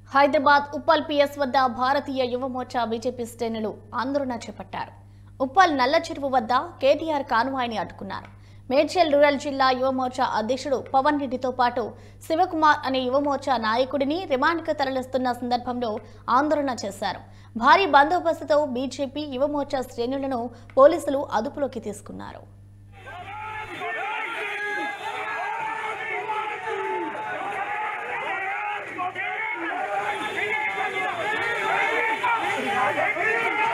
Hyderabad Uppal PS వద్ద భారతీయ యువ Morcha BJP శ్రేణులు ఆందోళన చేపట్టారు ఉప్పల్ నల్ల చెరువు వద్ద కేటీఆర్ కాన్వాయ్ని అడ్డుకున్నారు మేడ్చల్ రూరల్ జిల్లా యువ మోర్చా అధ్యక్షుడు పవన్ రెడ్డితో పాటు శివకుమార్ అనే యువ మోర్చా నాయకుడిని రిమాండ్కు తరలిస్తున్న సందర్భంలో ఆందోళన చేశారు భారీ బందోబస్తుతో బీజేపీ యువ మోర్చా శ్రేణులను పోలీసులు అదుపులోకి తీసుకున్నారు Hey!